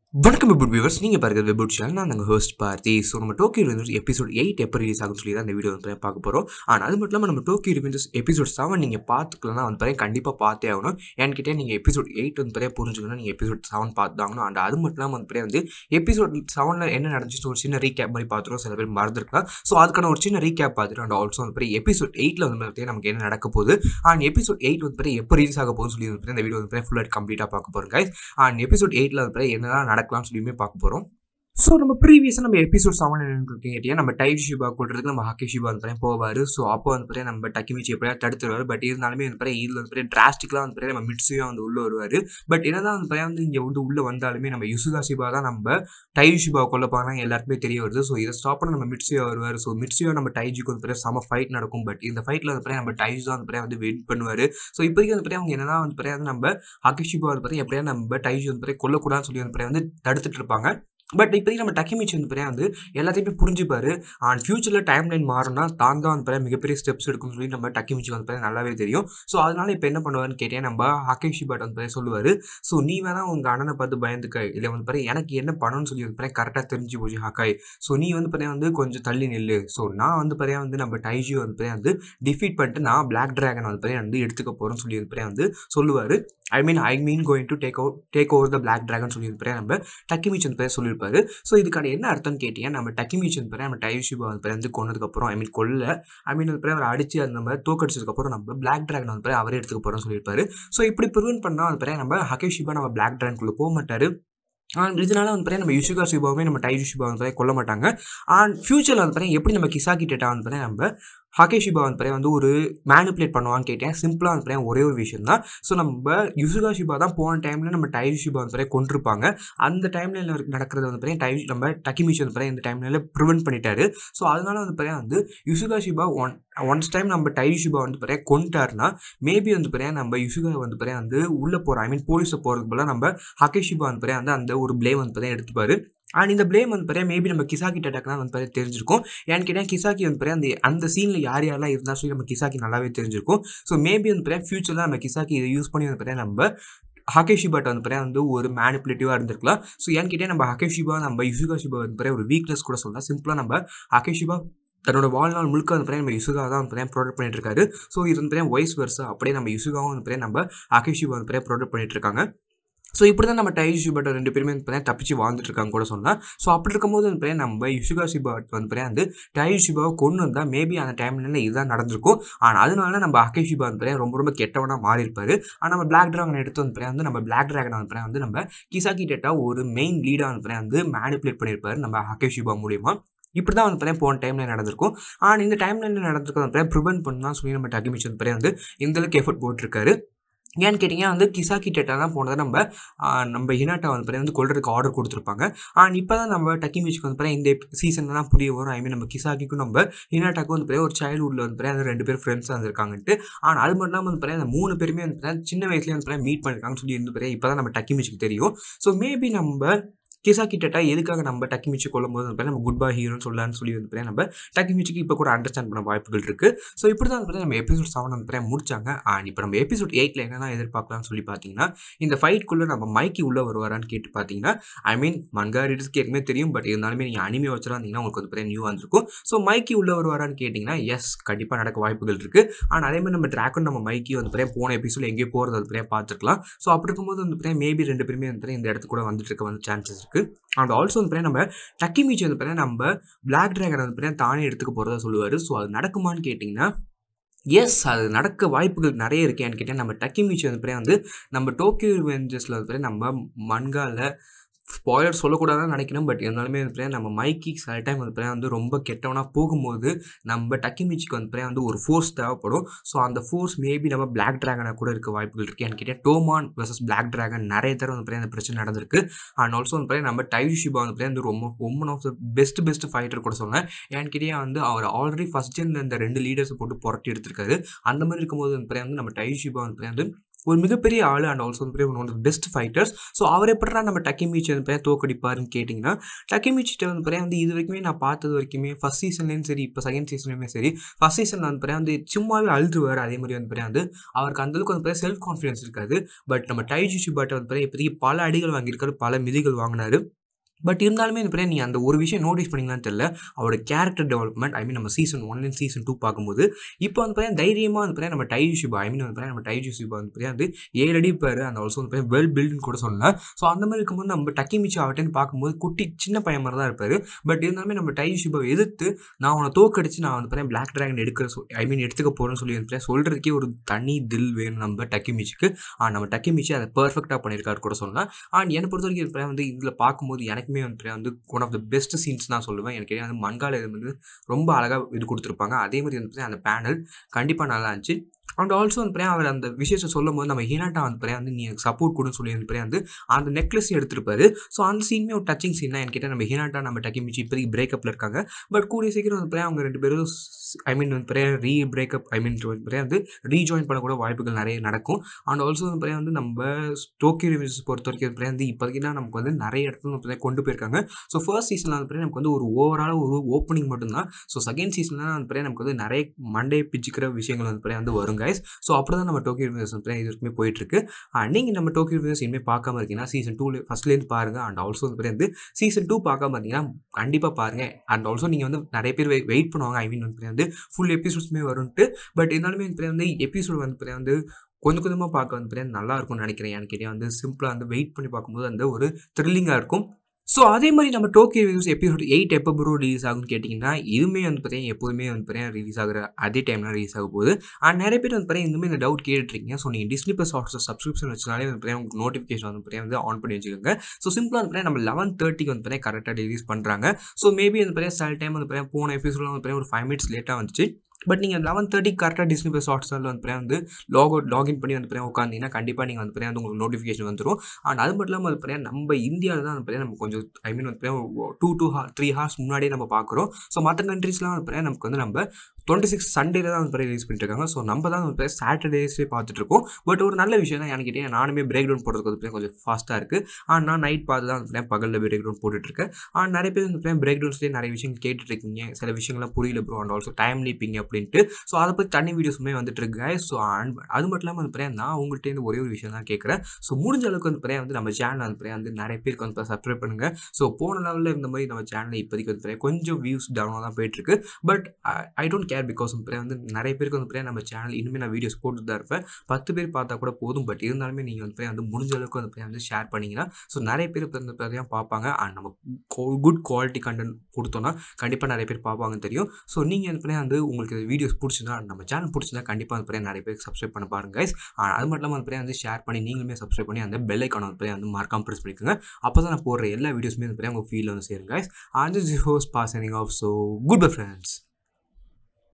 வணக்கம் வெபுட் வியூவர்ஸ் நீங்கள் பாருங்க வெபுட் சேனல் நான் நாங்கள் ஹோஸ்ட் பார்த்தி ஸோ நம்ம டோக்கியோ ரிவெஞ்சர்ஸ் எபிசோட் எயிட் எப்போ ரிலீஸ் ஆகும்னு சொல்லி தான் இந்த வீடியோ வந்து பார்க்க போகிறோம் ஆனால் அது மட்டும் இல்லாமல் நம்ம டோக்கியோ ரிவெஞ்சர்ஸ் எபிசோட் செவன் நீங்கள் பார்த்துக்கலாம் வந்து பாருங்க கண்டிப்பாக பார்த்தே ஆகணும் என்கிட்ட நீங்கள் எபிசோட் எயிட் வந்து பாருங்க புரிஞ்சுக்கணும் நீங்கள் எபிசோட் செவன் பார்த்தாகணும் அண்ட் அது மட்டும் இல்லாமல் வந்து பாருங்க வந்து எபிசோட் செவனில் என்ன நடந்துச்சு ஒரு சின்ன ரீகேப் மாதிரி பார்த்துருவோம் சில பேர் மறந்துருக்கலாம் ஸோ அதுக்கான ஒரு சின்ன ரீகேப் பார்த்துட்டு அண்ட் ஆல்சோ வந்து பாருங்க எபிசோட் எயிட்டில் வந்து பார்த்தீங்கன்னா நமக்கு என்ன நடக்க போகுது அண்ட் எபிசோட் எயிட் வந்து பாருங்க எப்போ ரிலீஸ் ஆக போகுதுன்னு சொல்லி வந்து பாருங்க இந்த வீடியோ வந்து ஃபுல்லாக கம்ப்ளீட்டாக பார்க்க போகிறோம் guys அண்ட் எபிசோட் எயிட்டில் வந்து பாருங்க என்னதான் நடக்கலாம்னு சொல்லியுமே பார்க்க போகிறோம் ஸோ நம்ம ப்ரீவியஸாக நம்ம எபிசோட் செவன் என்னன்னு கேட்டியா நம்ம டைப் ஷிபா கொள்றதுக்கு நம்ம ஹக்கி ஷிபா வந்து பார்த்தீங்கன்னா போவார் ஸோ அப்போ வந்து பார்த்தீங்கன்னா நம்ம டக்கிமிச்சி எப்படியா தடுத்துருவார் பட் இருந்தாலுமே வந்து பார்த்தீங்கன்னா இதில் வந்து பார்த்தீங்கன்னா டிராஸ்டிக்கலாக வந்து பார்த்தீங்கன்னா நம்ம மிட்ஸியாக வந்து உள்ளே வருவார் பட் என்னதான் வந்து பார்த்தீங்கன்னா வந்து இங்கே வந்து உள்ளே வந்தாலுமே நம்ம யுசுகா ஷிபா தான் நம்ம டைஜ் ஷிபா கொல்ல போனால் எல்லாருக்குமே தெரிய வருது ஸோ இதை ஸ்டாப் பண்ண நம்ம மிட்ஸியா வருவார் ஸோ மிட்ஸியா நம்ம டைஜுக்கு வந்து பார்த்தீங்கன்னா செம ஃபைட் நடக்கும் பட் இந்த ஃபைட்டில் வந்து பார்த்தீங்கன்னா நம்ம டைஜ் தான் வந்து பார்த்தீங்கன்னா வந்து வின் பண்ணுவார் ஸோ இப்போதைக்கு வந்து பார்த்தீங்கன்னா அவங்க என்னதான் வந்து பார்த்தீங்கன்னா நம்ம ஹக்கி ஷிபா வந்து பார்த்தீங்கன்னா எப்படியா நம்ம டைஜ் வந்து பார்த்தீங்கன்னா கொல்லக்கூடாதுன்னு சொல்லி வந்து பார்த்தீங்கன்னா வந்து தடுத்துட்டு இருப்பாங்க பட் இப்போதைக்கு நம்ம டக்கிமிச்சு வந்து பார்த்தீங்கன்னா வந்து எல்லாத்தையுமே புரிஞ்சுப்பாரு அண்ட் ஃபியூச்சரில் டைம் லைன் மாறினா தான் தான் வந்து பார்த்தீங்கன்னா மிகப்பெரிய ஸ்டெப்ஸ் எடுக்கும்னு சொல்லி நம்ம டக்கிமிச்சு வந்து பார்த்தீங்கன்னா நல்லாவே தெரியும் ஸோ அதனால இப்போ என்ன பண்ணுவாருன்னு கேட்டேன் நம்ம ஹக்கேஷி பட் வந்து பார்த்தீங்கன்னா சொல்லுவார் ஸோ நீ வேணா உங்கள் அண்ணனை பார்த்து பயந்துக்க இல்லை வந்து பார்த்தீங்கன்னா எனக்கு என்ன பண்ணணும்னு சொல்லி வந்து பார்த்தீங்கன்னா கரெக்டாக தெரிஞ்சு போச்சு ஹக்காய் ஸோ நீ வந்து பார்த்தீங்கன்னா வந்து கொஞ்சம் தள்ளி நில்லு ஸோ நான் வந்து பார்த்தீங்கன்னா வந்து நம்ம டைஜி வந்து பார்த்தீங்கன்னா வந்து டிஃபீட் பண்ணிட்டு நான் பிளாக் ட்ராகன் வந்து பார்த்தீங்கன்னா வந்து எடுத்துக்க போகிறேன்னு சொல்லி வந்து பார்த்தீங்கன்னா வந்து சொல்லுவார் I mean I mean going to take out take over the black dragon சொல்லி வந்து நம்ம டக்கிமிச் வந்து பேர் சொல்லியிருப்பாரு ஸோ இதுக்கான என்ன அர்த்தம்னு கேட்டீங்கன்னா நம்ம டக்கிமிச் வந்து பேர் நம்ம டைஷிபா வந்து பேர் வந்து கொண்டதுக்கப்புறம் ஐ மீன் கொல்ல ஐ மீன் வந்து பேர் அவர் அடிச்சு அந்த நம்ம தோக்கடிச்சதுக்கப்புறம் நம்ம பிளாக் ட்ராகன் வந்து பேர் அவரே எடுத்துக்க போகிறோம்னு சொல்லியிருப்பாரு ஸோ இப்படி ப்ரிவென்ட் பண்ணால் வந்து பேர் நம்ம ஹகேஷிபா நம்ம பிளாக் ட்ராகனுக்குள்ளே போக மாட்டார் அண்ட் இதனால வந்து பார்த்தீங்கன்னா நம்ம யுஷிகா சிபாவுமே நம்ம டைஜு சிபா வந்து பார்த்தீங்கன்னா கொல்ல மாட்டாங்க அண்ட் ஃபியூச்சரில் வந்து பார்த்தீங்கன்னா எப்படி நம்ம கிசாக்கி டேட்டா வந்து பார்த்தீங்கன்னா நம்ம ஹகேஷிபா வந்து பார்த்தீங்கன்னா வந்து ஒரு மேனிப்புலேட் பண்ணுவான்னு கேட்டேன் சிம்பிளாக வந்து பார்த்தீங்கன்னா ஒரே ஒரு விஷயம் தான் ஸோ நம்ம யுசுகா ஷிபா தான் போன டைமில் நம்ம டைஜு ஷிபா வந்து பார்த்தீங்கன்னா கொண்டிருப்பாங்க அந்த டைமில் நடக்கிறது வந்து பார்த்தீங்கன்னா டைஜ் நம்ம டக்கிமிஷ் வந்து பார்த்தீங்கன்னா இந்த டைம்ல ப்ரிவென்ட் பண்ணிட்டாரு ஸோ அதனால வந்து பார்த்தீங்கன்னா வந்து Yuzuha Shiba one once time நம்ம டைஜு ஷிபா வந்து பார்த்தீங்கன்னா கொண்டுட்டாருன்னா மேபி வந்து பார்த்தீங்கன்னா நம்ம யுசுகா வந்து பார்த்தீங்கன்னா வந்து உள்ளே போகிறோம் ஐ மீன் போலீஸை போகிறதுக்கு போல நம்ம ஹகேஷிபா வந்து பார்த்தீங்கன்னா வந்து அந்த ஒரு ப்ளேம் வந்து பார்த்தீங்கன்னா எடுத்துப்பாரு அண்ட் இந்த ப்ளேம் வந்து பார்த்தீங்கன்னா மேபி நம்ம கிசாக்கி டேட்டாக்கு தான் வந்து பார்த்தீங்கன்னா தெரிஞ்சிருக்கும் ஏன்னு கேட்டால் கிசாக்கி வந்து பார்த்தீங்கன்னா அந்த அந்த சீனில் யார் யாரெல்லாம் இருந்தால் சொல்லி நம்ம கிசாக்கி நல்லாவே தெரிஞ்சிருக்கும் ஸோ மேபி வந்து பார்த்தீங்கன்னா ஃபியூச்சரில் நம்ம கிசாக்கி இதை யூஸ் பண்ணி வந்து பார்த்தீங்கன்னா நம்ம ஹகேஷிபாட் வந்து பார்த்தீங்கன்னா வந்து ஒரு மேனிப்புலேட்டிவாக இருந்திருக்கலாம் ஸோ ஏன்னு கேட்டால் நம்ம ஹகேஷிபா நம்ம யுசுகாஷிபா வந்து பார்த்தீங்கன்னா ஒரு வீக்னஸ் கூட சொல்லலாம் சிம்பிளாக நம்ம ஹகேஷிபா தன்னோட வாழ்நாள் முழுக்க வந்து பார்த்தீங்கன்னா நம்ம யுசுகா தான் வந்து பார்த்தீங்கன்னா ப்ரொடக்ட் பண்ணிட்டு இருக்காரு ஸோ இது வந்து பார்த்தீங்கன்னா வாய்ஸ் வருஷம் அப்படியே நம்ம யுசுகாவும் வந்து பார்த்தீங்கன்னா நம்ம ஹகேஷிபா வந்து பார்த்தீங்கன்னா ப்ரொடக்ட் பண்ணிட்டு இருக்காங்க ஸோ இப்படி தான் நம்ம டைஜ் ஷிபாட் ரெண்டு பேருமே வந்து பார்த்தீங்கன்னா தப்பிச்சு வாழ்ந்துட்டு இருக்காங்க கூட சொன்னால் ஸோ அப்படி இருக்கும்போது வந்து பார்த்தீங்கன்னா நம்ம யுஷுகா ஷிபாட் வந்து பார்த்தீங்கன்னா வந்து டைஜ் ஷிபாவை கொண்டு வந்தால் மேபி அந்த டைம்ல இதுதான் நடந்திருக்கும் ஆனால் அதனால நம்ம அகே ஷிபா வந்து பார்த்தீங்கன்னா ரொம்ப ரொம்ப கெட்டவனாக மாறி இருப்பாரு ஆனால் நம்ம பிளாக் ட்ராகன் எடுத்து வந்து பார்த்தீங்கன்னா வந்து நம்ம பிளாக் ட்ராகன் வந்து பார்த்தீங்கன்னா வந்து நம்ம கிசாக்கி டேட்டா ஒரு மெயின் லீடாக வந்து பார்த்தீங்கன்னா வந்து மேனிப்புலேட் பண்ணியிருப்பாரு நம்ம அகே ஷிபா மூலியமாக இப்படி தான் வந்து பார்த்தீங்கன்னா போன டைமில் நடந்திருக்கும் ஆனால் இந்த டைமில் என்ன நடந்திருக்கும் வந்து ப்ரிவென்ட் பண்ணலாம் சொல்லி நம்ம டக்கிமிச்சு வந்து பார்த்தீங்கன்னா வந்து இந்தளவுக்கு எஃபர்ட் போட்டிருக்காரு ஏன்னு கேட்டிங்கன்னா வந்து கிசாக்கி டேட்டா தான் போனதை நம்ம நம்ம ஹினாட்டா வந்து பார்த்தீங்கன்னா வந்து கொள்றதுக்கு ஆர்டர் கொடுத்துருப்பாங்க அண்ட் இப்போ தான் நம்ம டக்கி மியூச்சுக்கு வந்து பார்த்தீங்கன்னா இந்த சீசனில் தான் புரிய வரும் ஐ மீன் நம்ம கிசாக்கிக்கும் நம்ம ஹினாட்டாக்கும் வந்து பார்த்தீங்கன்னா ஒரு சைல்ட்ஹுட்டில் வந்து பார்த்தீங்கன்னா ரெண்டு பேர் ஃப்ரெண்ட்ஸாக இருந்திருக்காங்கன்ட்டு ஆனால் அது மட்டும் இல்லாமல் வந்து பார்த்தீங்கன்னா அந்த மூணு பேருமே வந்து பார்த்தீங்கன்னா சின்ன வயசுலேயே வந்து பார்த்தீங்கன்னா மீட் பண்ணிருக்காங்கன்னு சொல்லி இருந்து பார்த்தீங்கன்னா இப்போ தான் நம்ம டக்கி மியூச்சுக்கு தெரியும் ஸோ மேபி நம்ம கிசாக்கி டேட்டா எதுக்காக நம்ம டக்கி மிச்சு கொள்ளும் போது வந்து நம்ம குட் பை ஹீரோன்னு சொல்லலாம்னு சொல்லி வந்து நம்ம டக்கி மிச்சுக்கு இப்போ கூட அண்டர்ஸ்டாண்ட் பண்ண வாய்ப்புகள் இருக்குது ஸோ இப்படி தான் வந்து நம்ம எபிசோட் செவன் வந்து முடிச்சாங்க அண்ட் இப்போ நம்ம எபிசோட் எயிட்டில் என்னென்ன எதிர்பார்க்கலாம்னு சொல்லி பார்த்தீங்கன்னா இந்த ஃபைட்குள்ளே நம்ம மைக்கி உள்ளே வருவாரான்னு கேட்டு பார்த்தீங்கன்னா ஐ மீன் மன்கா ரீடர்ஸ்க்கு ஏற்கனவே தெரியும் பட் இருந்தாலுமே நீங்கள் அனிமே வச்சுருந்தீங்கன்னா உங்களுக்கு வந்து நியூ வந்திருக்கும் ஸோ மைக்கி உள்ளே வருவாரான்னு கேட்டிங்கன்னா எஸ் கண்டிப்பாக நடக்க வாய்ப்புகள் இருக்குது ஆனால் அதே மாதிரி நம்ம ட்ராக்கன் நம்ம மைக்கி வந்து போன எபிசோட் எங்கேயோ போகிறது வந்து பார்த்துருக்கலாம் ஸோ அப்படி இருக்கும்போது வந்து மேபி ரெண்டு பேருமே வந்து இந்த இடத்துக்கு கூட வந்துட்டு இருக்க வந்து சான்சஸ் இருக்குது அண்ட் ஆல்சோ வந்து நம்ம டக்கி மீச் வந்து பார்த்தீங்கன்னா நம்ம பிளாக் ட்ராகன் வந்து பார்த்தீங்கன்னா தானே எடுத்துக்க போகிறதா சொல்லுவார் ஸோ அது நடக்குமான்னு கேட்டிங்கன்னா எஸ் அது நடக்க வாய்ப்புகள் நிறைய இருக்கேன்னு கேட்டால் நம்ம டக்கி மீச் வந்து வந்து நம்ம டோக்கியோ வெஞ்சஸில் வந்து நம்ம மண்காவில் ஸ்பாய்லர் சொல்லக்கூடாதுன்னு நினைக்கணும் பட் இருந்தாலுமே வந்து நம்ம மைக்கி சில டைம் வந்து வந்து ரொம்ப கெட்டவனாக போகும்போது நம்ம டக்கி மிச்சிக்கு வந்து வந்து ஒரு ஃபோர்ஸ் தேவைப்படும் ஸோ அந்த ஃபோர்ஸ் மேபி நம்ம பிளாக் ட்ராகனாக கூட இருக்க வாய்ப்புகள் இருக்குது எனக்கு கேட்டால் டோமான் வர்சஸ் பிளாக் ட்ராகன் நிறைய தடவை வந்து அந்த பிரச்சனை நடந்திருக்கு அண்ட் ஆல்சோ வந்து நம்ம டைஜ் ஷிபா வந்து வந்து ரொம்ப one of the best best fighter கூட சொன்னேன் என் கிட்டே வந்து அவர் ஆல்ரெடி ஃபஸ்ட் ஜென்ல இந்த ரெண்டு லீடர்ஸை போட்டு புரட்டி எடுத்திருக்காரு அந்த மாதிரி இருக்கும்போது வந்து வந்து நம்ம டைஜ் ஷிபா வந்து வந்து ஒரு மிகப்பெரிய ஆள் அண்ட் ஆல்சோ வந்து one of best fighters so அவர் எப்படா நம்ம டக்கிமிச்சி வந்து பார்த்தீங்கன்னா தோக்கடிப்பாருன்னு கேட்டிங்கன்னா டக்கிமிச்சிட்ட வந்து பார்த்தீங்கன்னா வந்து இது வரைக்குமே நான் பார்த்தது வரைக்குமே ஃபஸ்ட் சீசன்லேயும் சரி இப்போ செகண்ட் சீசன்லையுமே சரி ஃபஸ்ட் சீசனில் வந்து பார்த்தீங்கன்னா வந்து சும்மாவே அழுதுவார் அதே மாதிரி வந்து பார்த்தீங்கன்னா வந்து அவருக்கு அந்தளவுக்கு வந்து பார்த்தீங்கன்னா செல்ஃப் கான்ஃபிடன்ஸ் இருக்காது பட் நம்ம டைஜி சுபாட்டை வந்து பார்த்தீங்கன்னா இப்போதைக்கு பல அடிகள் வாங்கியிருக்காரு பல மிதிகள் வாங்கினாரு பட் இருந்தாலுமே இந்த நீ அந்த ஒரு விஷயம் நோட்டீஸ் பண்ணிங்களான்னு தெரியல அவரோட கேரக்டர் டெவலப்மெண்ட் ஐ மீன் நம்ம season one and season two பார்க்கும்போது இப்போ வந்து பார்த்தீங்கன்னா தைரியமாக வந்து பார்த்தீங்கன்னா நம்ம டைஜி ஷிபா ஐ மீன் வந்து பார்த்தீங்கன்னா நம்ம டைஜி ஷிபா வந்து பார்த்தீங்கன்னா வந்து ஏழு அடி பேர் அந்த ஆல்சோ வந்து வெல் பில்டுன்னு கூட சொல்லலாம் ஸோ அந்த மாதிரி இருக்கும்போது நம்ம டக்கி மிச்சி ஆகட்டேன்னு பார்க்கும்போது குட்டி சின்ன பையன் மாதிரி தான் இருப்பார் பட் இருந்தாலுமே நம்ம டைஜி ஷிபாவை எதிர்த்து நான் அவனை தோக்கடிச்சு நான் வந்து பார்த்தீங்கன்னா பிளாக் ட்ராகன் எடுக்கிற சொல் ஐ மீன் எடுத்துக்க போகிறேன்னு சொல்லி வந்து சொல்கிறதுக்கே ஒரு தனி தில் வேணும் நம்ம டக்கி மிச்சிக்கு நம்ம டக்கி மிச்சி அதை பர்ஃபெக்டாக பண்ணியிருக்காரு கூட சொல்லலாம் அண்ட் என்னை பொறுத்த வரைக்கும் வந்து இதில் பார்க்கும்போது எனக்குமே வந்து வந்து one of the best scenes நான் சொல்லுவேன் எனக்கு வந்து மண்கால இது வந்து ரொம்ப அழகாக இது கொடுத்துருப்பாங்க அதே மாதிரி வந்து அந்த பேனல் கண்டிப்பாக நல்லா இருந்துச்சு அண்ட் ஆல்சோ வந்து அவர் அந்த விஷயத்தை சொல்லும் போது நம்ம ஹீனாட்டா வந்து வந்து நீ எனக்கு சப்போர்ட் கொடுன்னு சொல்லி வந்து வந்து அந்த நெக்லஸ் எடுத்திருப்பாரு ஸோ அந்த சீனுமே ஒரு டச்சிங் சீன் தான் என்கிட்ட நம்ம ஹீனாட்டா நம்ம டக்கிமிச்சு இப்போதைக்கு பிரேக்கப்பில் இருக்காங்க பட் கூடிய சீக்கிரம் வந்து அவங்க ரெண்டு பேரும் ஐ மீன் வந்து ரீ பிரேக்கப் ஐ மீன் வந்து ரீஜாயின் பண்ணக்கூட வாய்ப்புகள் நிறைய நடக்கும் அண்ட் ஆல்சோ வந்து வந்து நம்ம டோக்கியோ ரிவ்யூஸ் பொறுத்த வரைக்கும் வந்து இப்போதைக்கு தான் நமக்கு வந்து நிறைய இடத்துல வந்து கொண்டு போயிருக்காங்க ஸோ ஃபர்ஸ்ட் சீசனில் வந்து நமக்கு வந்து ஒரு ஓவரால் ஒரு ஓப்பனிங் மட்டும்தான் ஸோ செகண்ட் சீசன்லாம் வந்து நமக்கு வந்து நிறைய மண்டே பிச்சுக்கிற விஷயங்கள் வந்து வந்து வருங்க கைஸ் ஸோ அப்படி தான் நம்ம டோக்கியோ ரிவ்யூஸ் வந்து இது வரைக்குமே போயிட்டுருக்கு நீங்கள் நம்ம டோக்கியோ ரிவ்யூஸ் இனிமேல் பார்க்காம இருக்கீங்கன்னா சீசன் டூ ஃபஸ்ட்லேருந்து பாருங்கள் அண்ட் ஆல்சோ வந்து வந்து சீசன் டூ பார்க்காம இருந்தீங்கன்னா கண்டிப்பாக பாருங்கள் அண்ட் ஆல்சோ நீங்கள் வந்து நிறைய பேர் வெயிட் பண்ணுவாங்க ஐ மீன் வந்து வந்து ஃபுல் எபிசோட்ஸுமே வரும்ட்டு பட் இருந்தாலுமே வந்து எபிசோட் வந்து வந்து கொஞ்சம் கொஞ்சமாக பார்க்க வந்து பார்த்தீங்கன்னா நல்லா இருக்கும்னு நினைக்கிறேன் எனக்கு கேட்டே வந்து சிம்பிளாக வந்து வெயிட் பண்ணி பார்க்கும்போது அந்த ஒரு த்ரில்லிங்காக இருக்கும் ஸோ அதே மாதிரி நம்ம டோக்கியோ ரிவ்யூஸ் எபிசோட் எயிட் எப்போ ப்ரோ ரிலீஸ் ஆகும்னு கேட்டிங்கன்னா இதுவுமே வந்து பார்த்தீங்கன்னா எப்போதுமே வந்து பார்த்தீங்கன்னா ரிலீஸ் ஆகிற அதே டைமில் ரிலீஸ் ஆக போகுது அண்ட் நிறைய பேர் வந்து பார்த்தீங்கன்னா இந்தமாதிரி இந்த டவுட் கேட்டுருக்கீங்க ஸோ நீங்கள் டிஸ்னி ப்ளஸ் ஹாட்ஸ்டார் சப்ஸ்கிரிப்ஷன் வச்சனாலே வந்து பார்த்தீங்கன்னா உங்களுக்கு நோட்டிஃபிகேஷன் வந்து பார்த்தீங்கன்னா வந்து ஆன் பண்ணி வச்சுக்கோங்க ஸோ சிம்பிளாக வந்து நம்ம லெவன் தேர்ட்டிக்கு வந்து பார்த்தீங்கன்னா கரெக்டாக ரிலீஸ் பண்ணுறாங்க ஸோ மேபி வந்து பார்த்தீங்கன்னா சில டைம் வந்து பார்த்தீங்கன்னா போன எபிசோட்லாம் வந்து பார்த்தீங்கன்னா ஒரு ஃபைவ் மினிட்ஸ் லேட்டாக வந்துச்சு பட் நீங்கள் லெவன் தேர்ட்டி கரெக்டாக டிஸ்னி ப்ளஸ் ஹாட்ஸ்டாரில் வந்து வந்து லாக் அவுட் லாகின் பண்ணி வந்து உட்காந்திங்கன்னா கண்டிப்பாக நீங்கள் வந்து வந்து உங்களுக்கு நோட்டிஃபிகேஷன் வந்துடும் அண்ட் அது மட்டும் இல்லாமல் வந்து நம்ம இந்தியாவில் தான் வந்து நம்ம கொஞ்சம் ஐ மீன் வந்து two two hour three hours முன்னாடியே நம்ம பார்க்குறோம் ஸோ மற்ற கண்ட்ரீஸ்லாம் வந்து நமக்கு வந்து நம்ம டுவெண்ட்டி சிக்ஸ் சண்டேல தான் வந்து ரிலீஸ் பண்ணிட்டு இருக்காங்க ஸோ நம்ம தான் வந்து சாட்டர்டேஸே பார்த்துட்டு இருக்கோம் பட் ஒரு நல்ல விஷயம் தான் எனக்கு கேட்டேன் நானுமே பிரேக் டவுன் போடுறதுக்கு வந்து கொஞ்சம் ஃபாஸ்ட்டாக இருக்குது ஆனால் நான் நைட் பார்த்து தான் வந்து பகலில் பிரேக் டவுன் போட்டுட்ருக்கேன் ஆனால் நிறைய பேர் வந்து பிரேக் டவுன்ஸ்லேயே நிறைய விஷயங்கள் கேட்டுட்ருக்கீங்க சில விஷயங்கள்லாம் புரியல bro and also time leaping அப்படின்ட்டு ஸோ அதை பற்றி தனி வீடியோஸுமே வந்துட்டு இருக்கு ஸோ அது மட்டும் இல்லாமல் வந்து பார்த்தீங்கன்னா நான் உங்கள்கிட்ட ஒரே ஒரு விஷயம் தான் கேட்குறேன் ஸோ முடிஞ்ச அளவுக்கு வந்து பார்த்தீங்கன்னா வந்து நம்ம சேனல் வந்து பார்த்தீங்கன்னா வந்து நிறைய பேருக்கு வந்து சப்ஸ்கிரைப் பண்ணுங்கள் ஸோ போன லெவலில் இருந்த மாதிரி நம்ம சேனலில் இப்போதைக்கு வந்து கொஞ்சம் வியூஸ் டவுனாக தான் போயிட்டுருக்கு but I don't care because வந்து நிறைய பேருக்கு வந்து நம்ம சேனல் இனிமேல் நான் வீடியோஸ் போட்டு தான் இருப்பேன் பத்து பேர் பார்த்தா கூட போதும் பட் இருந்தாலுமே நீங்கள் வந்து வந்து முடிஞ்ச அளவுக்கு வந்து வந்து ஷேர் பண்ணிங்கன்னா ஸோ நிறைய பேர் வந்து பார்த்தீங்கன்னா பார்ப்பாங்க அண்ட் நம்ம குட் குவாலிட்டி கண்டென்ட் கொடுத்தோன்னா கண்டிப்பாக நிறைய பேர் பார்ப்பாங்கன்னு தெரியும் ஸோ நீங்கள் வந்து வந்து உங்களுக்கு வீடியோஸ் பிடிச்சிருந்தா நம்ம சேனல் பிடிச்சிருந்தா கண்டிப்பாக வந்து நிறைய பேர் சப்ஸ்கிரைப் பண்ண பாருங்க கைஸ் அது மட்டும் இல்லாமல் வந்து வந்து ஷேர் பண்ணி நீங்களுமே சப்ஸ்கிரைப் பண்ணி அந்த பெல் ஐக்கான வந்து வந்து மறக்காம ப்ரெஸ் பண்ணிக்கோங்க அப்போ தான் நான் போடுற எல்லா வீடியோஸுமே வந்து உங்கள் ஃபீல் வந்து சேருங்க guys and this hose pass off so good bye friends